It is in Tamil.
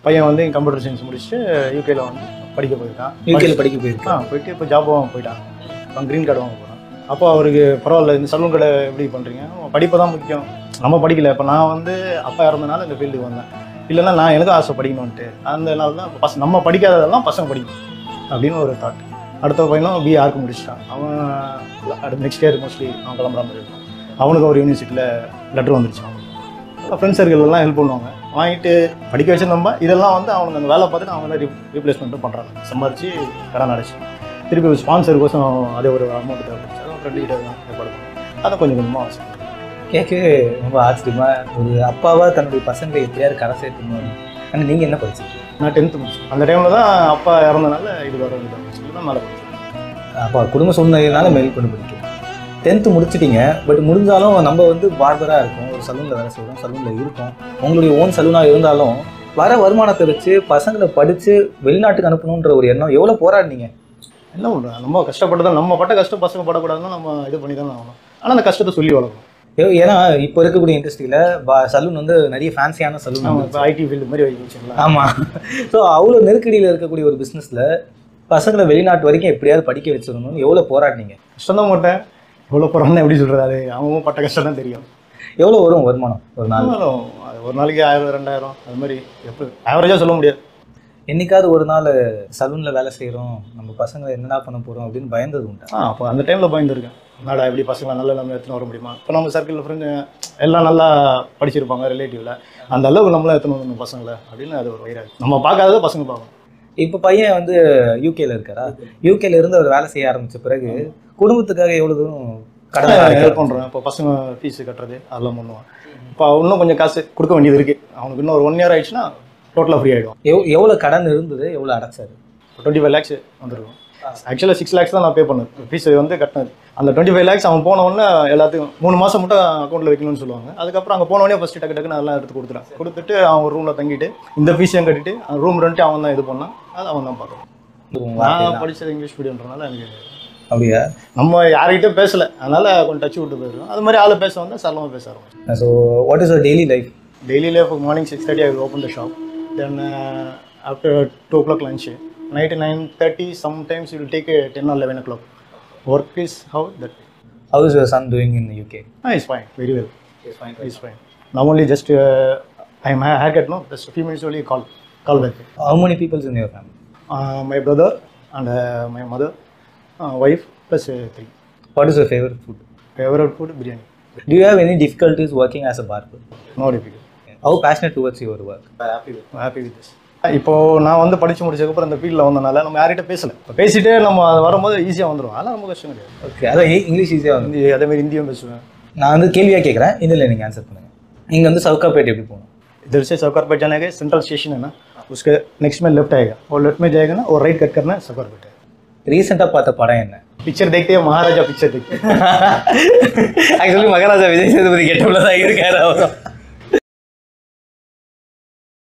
பையன் வந்து கம்ப்யூட்டர் சயின்ஸ் முடிச்சுட்டு யூகேல வந்து படிக்க போயிருக்கான் யூகேல படிக்க போயிருக்கேன் ஆ போயிட்டு இப்போ ஜாப் வாங்க போயிட்டான் இப்போ க்ரீன் கார்டு வாங்க போகிறான் அப்போ அவருக்கு பரவாயில்ல இந்த சலூன் கடை எப்படி பண்ணுறீங்க படிப்பு தான் முக்கியம் நம்ம படிக்கல இப்போ நான் வந்து அப்பா இறந்தனால இந்த ஃபீல்டுக்கு வந்தேன் இல்லைன்னா நான் எனக்கு ஆசை படிக்கணும்ன்ட்டு அந்த நாள் தான் பசங்க நம்ம படிக்காததெல்லாம் பசங்க படிக்கணும் அப்படின்னு ஒரு தாட் அடுத்த பையனும் பி ஆர்க்கு முடிச்சிட்டான் அவன் அடுத்த நெக்ஸ்ட் இயர் மோஸ்ட்லி அவன் கிளம்புற மாதிரி இருக்கும் அவனுக்கு ஒரு யூனிவர்சிட்டியில் லெட்டர் வந்துருச்சு அவனுக்கு ஃப்ரெண்ட்ஸ் சர்க்கிள் எல்லாம் ஹெல்ப் பண்ணுவாங்க வாங்கிட்டு படிக்க வச்சு நம்ம இதெல்லாம் வந்து அவனுக்கு அந்த வேலை பார்த்துட்டு அவங்க ரீ ரீப்ளேஸ்மெண்ட்டும் பண்ணுறாங்க சம்பாரிச்சு கடன் அடைச்சு திருப்பி ஸ்பான்சர் கோசம் அதே ஒரு அமௌண்ட் தேவைப்படுச்சு அதுவும் ஃப்ரெண்டு கிட்ட தான் ஏற்பாடு பண்ணணும் அதை கொஞ்சம் கொஞ்சமாக அவசியம் கேட்கவே ரொம்ப ஆச்சரியமா ஒரு அப்பாவா தன்னுடைய பசங்களை எப்படியாவது கரை சேர்க்கணும் ஆனால் நீங்கள் என்ன படிச்சீங்க நான் டென்த்து முடிச்சேன் அந்த டைமில் தான் அப்பா இறந்தனால இது வர சொல்லி தான் மேலே படிச்சேன் அப்பா குடும்ப சூழ்நிலையினால மேல் கொண்டு படிக்கிறேன் டென்த்து முடிச்சிட்டீங்க பட் முடிஞ்சாலும் நம்ம வந்து பார்பராக இருக்கோம் ஒரு சலூனில் வேலை செய்கிறோம் சலூனில் இருக்கோம் உங்களுடைய ஓன் சலூனாக இருந்தாலும் வர வருமானத்தை வச்சு பசங்களை படித்து வெளிநாட்டுக்கு அனுப்பணுன்ற ஒரு எண்ணம் எவ்வளோ போராடினீங்க என்ன பண்ணுறேன் நம்ம கஷ்டப்பட்டு தான் நம்ம பட்ட கஷ்டம் பசங்க படக்கூடாதுன்னு நம்ம இது பண்ணி தான் ஆகணும் ஆனால் அந்த கஷ்டத்தை சொல்லி வளர்க்கணும் ஏ- ஏன்னா இப்போ இருக்கக்கூடிய இண்டஸ்ட்ரியில் சலூன் வந்து நிறைய ஃபேன்சியான சலூன் நம்ம இப்போ ஐடி ஃபீல்டு மாதிரி வைக்கலாம் ஆமாம் ஸோ அவ்வளோ நெருக்கடியில் இருக்கக்கூடிய ஒரு பிஸ்னஸில் பசங்களை வெளிநாட்டு வரைக்கும் எப்படியாவது படிக்க வச்சிடணும்னு எவ்வளோ போராடினீங்க கஷ்டம் தான் மாட்டேன் எவ்வளோ போகிறான்னு எப்படி சொல்கிறது அது அவன் பட்ட கஷ்டம் தான் தெரியும் எவ்வளோ வரும் வருமானம் ஒரு நாள் ஆனாலும் அது ஒரு நாளைக்கு ஆயிரம் ரெண்டாயிரம் அது மாதிரி எப்படி ஆவரேஜாக சொல்ல முடியாது என்னைக்காவது ஒரு நாள் சலூனில் வேலை செய்கிறோம் நம்ம பசங்களை என்னடா பண்ண போகிறோம் அப்படின்னு பயந்தது உண்டா ஆ அப்போ அந்த டைமில் பயந்துருக்கேன் என்னடா எப்படி பசங்களை நல்ல நம்ம எடுத்துன்னு வர முடியுமா இப்போ நம்ம சர்க்கிளில் ஃப்ரெண்டு எல்லாம் நல்லா படிச்சிருப்பாங்க ரிலேட்டிவில் அந்த அளவுக்கு நம்மளாம் எடுத்துன்னு வரணும் பசங்களை அப்படின்னு அது ஒரு வயிறாது நம்ம பார்க்காததை பசங்க பார்க்கணும் இப்போ பையன் வந்து யூகேல இருக்காரா யூகேல இருந்து அவர் வேலை செய்ய ஆரம்பிச்ச பிறகு குடும்பத்துக்காக எவ்வளோ தூரம் கடன் ஹெல்ப் அடைக்கிறார்? பண்ணுறேன் இப்போ பசங்க ஃபீஸ் கட்டுறது அதெல்லாம் பண்ணுவான் இப்போ இன்னும் கொஞ்சம் காசு கொடுக்க வேண்டியது இருக்குது அவனுக்கு இன்னும் ஒரு ஒன் இயர் ஆயிடுச்சுன்னா டோட்டலாக ஃப்ரீ ஆகிடும் எவ் எவ்வளோ கடன் இருந்தது எவ்வளோ அடைச்சாரு டுவெண்ட்டி ஃபைவ் லேக்ஸ் வந்துருக்கும் ஆக்சுவலாக சிக்ஸ் லேக்ஸ் தான் நான் பே பண்ணேன் ஃபீஸ் வந்து கட்டினது அந்த டுவெண்ட்டி ஃபைவ் லேக்ஸ் அவன் போன உடனே எல்லாத்துக்கும் மூணு மாதம் மட்டும் அக்கௌண்ட்டில் வைக்கணும்னு சொல்லுவாங்க அதுக்கப்புறம் அங்கே போன உடனே ஃபஸ்ட்டு டக்கு டக்குன்னு அதெல்லாம் எடுத்து கொடுத்துட்டான் கொடுத்துட்டு அவன் ஒரு ரூமில் தங்கிட்டு இந்த ஃபீஸையும் கட்டிட்டு ரூம் ரெண்ட்டு அவன் தான் இது பண்ணான் அது அவன் தான் பார்க்கணும் உங்க வாழ்க்கையில. நான் படித்தது இங்கிலீஷ் மீடியம்ன்றனால எனக்கு அப்படியா நம்ம யார்கிட்டயும் பேசல அதனால கொஞ்சம் டச் விட்டு போயிடும் அது மாதிரி ஆளை பேச வந்தால் சரளமாக பேச ஆரம்பிச்சு so what is daily life daily life morning six thirty I will open the shop then after two o'clock lunch night nine thirty sometimes will take ten or eleven o'clock work is how that how is your son doing in UK is fine very well is fine நான் only just I am hair cut no just few minutes only call call back how many peoples in your family my brother and my mother wife plus three what is your favourite food favourite food biryani Do you have any difficulties working as a barber? No difficult How passionate towards your work? Happy with happy with this இப்போ நான் வந்து படிச்சு முடிச்சதுக்கப்புறம் இந்த ஃபீல்டில் வந்தனால நம்ம யார்கிட்ட பேசல இப்போ பேசிட்டே நம்ம அது வரும்போது ஈஸியாக வந்துடும் அதெல்லாம் ரொம்ப கஷ்டம் கிடையாது ஓகே அதான் இ- இங்கிலீஷ் ஈஸியாக வந்து ஹிந்தி அதே மாதிரி ஹிந்தியும் பேசுவேன் நான் வந்து கேள்வியாக கேட்குறேன் இதில் நீங்கள் ஆன்சர் பண்ணுங்கள் இங்கே வந்து சவுக்காப்பேட் எப்படி போகணும் इधर से सौकरपेट जाने का सेंट्रल स्टेशन है ना उसके नेक्स्ट में लेफ्ट आएगा और लेफ्ट में जाएगा ना और राइट कट करना है सौकरपेट है ரீசெண்டாக பார்த்த படம் என்ன पिक्चर देखते हैं महाराजा पिक्चर देखते हैं ஆக்சுவலி மகாராஜா விஜய் சேதுபதி கெட்டப்பில் தான் இருக்காரு அவரும்